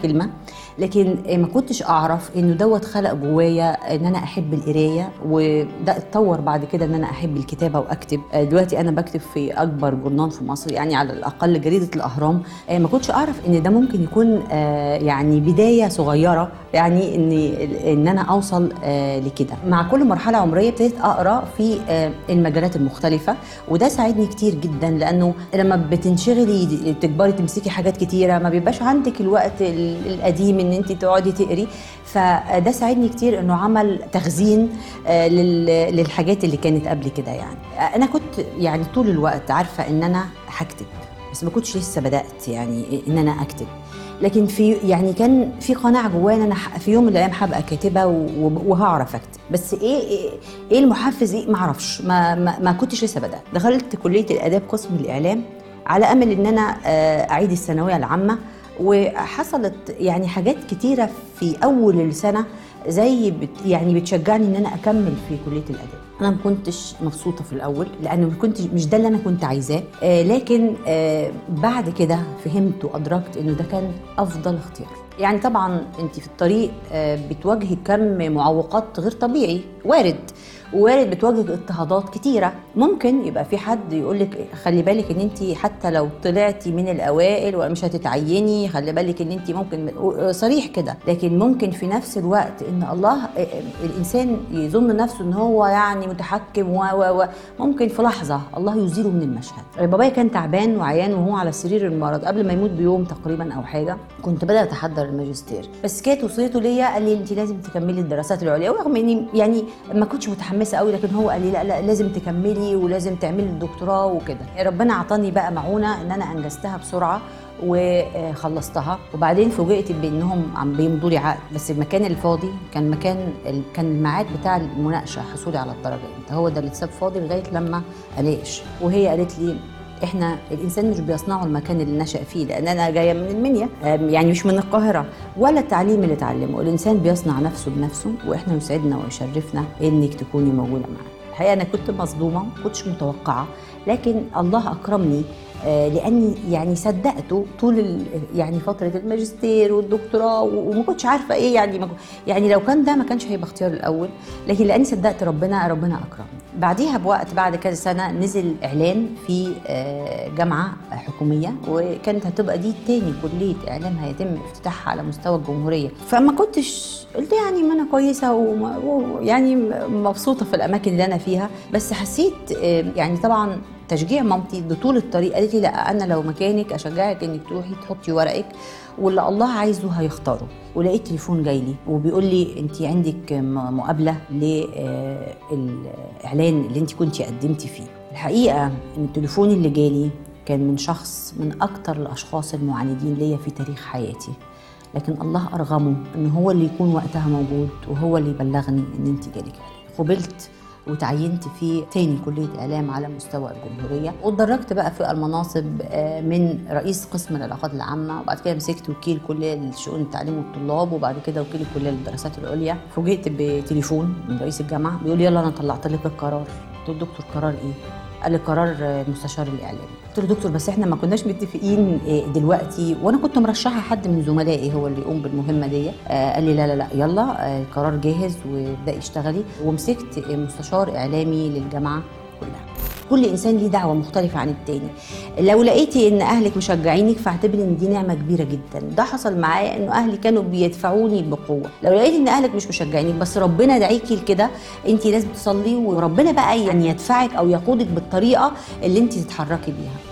كلمه لكن ما كنتش اعرف انه دوت خلق جوايا ان انا احب القرايه وده اتطور بعد كده ان انا احب الكتابه واكتب آه، دلوقتي انا بكتب في اكبر جورنال في مصر يعني على الاقل جريده الاهرام آه، ما كنتش اعرف ان ده ممكن يكون آه، يعني بدايه صغيره يعني ان ان انا اوصل آه، لكده مع كل مرحله عمريه ابتديت اقرا في آه، المجالات المختلفه وده ساعدني كتير جدا لانه لما بتنشغلي تكبري تمسكي حاجات كتيره ما بيبقاش عندك الوقت ال- القديم ان انت تقعدي تقري فده ساعدني كتير انه عمل تخزين آه، لل- للحاجات اللي كانت قبل كده يعني آه، انا كنت يعني طول الوقت عارفه ان انا هكتب بس ما كنتش لسه بدات يعني ان انا اكتب لكن في يعني كان في قناعه جوايا ان انا ح- في يوم من الايام هبقى كاتبه و- وهعرف اكتب بس ايه ايه, إيه المحفز ايه ما اعرفش ما, ما ما كنتش لسه بدات دخلت كليه الاداب قسم الاعلام على امل ان انا آه، اعيد الثانويه العامه وحصلت يعني حاجات كتيره في اول السنه زي بت يعني بتشجعني ان انا اكمل في كليه الاداب انا ما كنتش مبسوطه في الاول لانه ما كنتش مش ده اللي انا كنت عايزاه آه لكن آه بعد كده فهمت وادركت انه ده كان افضل اختيار يعني طبعا انت في الطريق آه بتواجهي كم معوقات غير طبيعي وارد وارد بتواجهك اضطهادات كتيره ممكن يبقى في حد يقول لك خلي بالك ان انت حتى لو طلعتي من الاوائل ومش هتتعيني خلي بالك ان انت ممكن صريح كده لكن ممكن في نفس الوقت ان الله الانسان يظن نفسه ان هو يعني متحكم و و و ممكن في لحظه الله يزيله من المشهد بابايا كان تعبان وعيان وهو على سرير المرض قبل ما يموت بيوم تقريبا او حاجه كنت بدات احضر الماجستير بس كانت وصيته ليا قال لي انت لازم تكملي الدراسات العليا ورغم اني يعني ما كنتش متحمسه قوي لكن هو قال لي لا لا لازم تكملي ولازم تعملي الدكتوراه وكده ربنا عطاني بقى معونه ان انا انجزتها بسرعه وخلصتها وبعدين فوجئت بانهم عم بيمضوا لي عقد بس المكان الفاضي كان مكان ال- كان الميعاد بتاع المناقشه حصولي على الدرجه انت هو ده اللي اتساب فاضي لغايه لما اناقش وهي قالت لي احنا الانسان مش بيصنعه المكان اللي نشا فيه لان انا جايه من المنيا أم يعني مش من القاهره ولا التعليم اللي اتعلمه الانسان بيصنع نفسه بنفسه واحنا يسعدنا ويشرفنا انك تكوني موجوده معانا الحقيقه انا كنت مصدومه ما كنتش متوقعه لكن الله اكرمني آه، لاني يعني صدقته طول ال- يعني فتره الماجستير والدكتوراه و- وما كنتش عارفه ايه يعني ما كن- يعني لو كان ده ما كانش هيبقى اختيار الاول لكن لاني صدقت ربنا ربنا اكرمني بعديها بوقت بعد كذا سنه نزل اعلان في آه، جامعه حكوميه وكانت هتبقى دي تاني كليه اعلام هيتم افتتاحها على مستوى الجمهوريه فما كنتش قلت يعني ما انا كويسه وما- ويعني مبسوطه في الاماكن اللي انا فيها بس حسيت آه، يعني طبعا تشجيع مامتي لطول الطريق قالت لي لا انا لو مكانك اشجعك انك تروحي تحطي ورقك واللي الله عايزه هيختاره ولقيت تليفون جاي لي وبيقول لي انت عندك م- مقابله للاعلان اللي انت كنتي قدمتي فيه الحقيقه ان التليفون اللي جالي كان من شخص من اكتر الاشخاص المعاندين ليا في تاريخ حياتي لكن الله ارغمه ان هو اللي يكون وقتها موجود وهو اللي يبلغني ان انت جالك إعلان. قبلت وتعينت في تاني كلية إعلام على مستوى الجمهورية واتدرجت بقى في المناصب آه، من رئيس قسم العلاقات العامة وبعد كده مسكت وكيل كلية لشؤون التعليم والطلاب وبعد كده وكيل الكلية للدراسات العليا فوجئت بتليفون من رئيس الجامعة بيقول لي يلا أنا طلعت لك القرار قلت له دكتور قرار إيه؟ قال لي قرار آه، المستشار الاعلامي قلت له دكتور بس احنا ما كناش متفقين آه، دلوقتي وانا كنت مرشحه حد من زملائي هو اللي يقوم بالمهمه دي آه، قال لي لا لا لا يلا آه، القرار جاهز وابداي اشتغلي ومسكت آه، مستشار اعلامي للجامعه كلها كل انسان ليه دعوه مختلفه عن التاني لو لقيتي ان اهلك مشجعينك فاعتبري ان دي نعمه كبيره جدا ده حصل معايا انه اهلي كانوا بيدفعوني بقوه لو لقيتي ان اهلك مش مشجعينك بس ربنا دعيكي لكده انت لازم تصلي وربنا بقى يعني يدفعك او يقودك بالطريقه اللي انت تتحركي بيها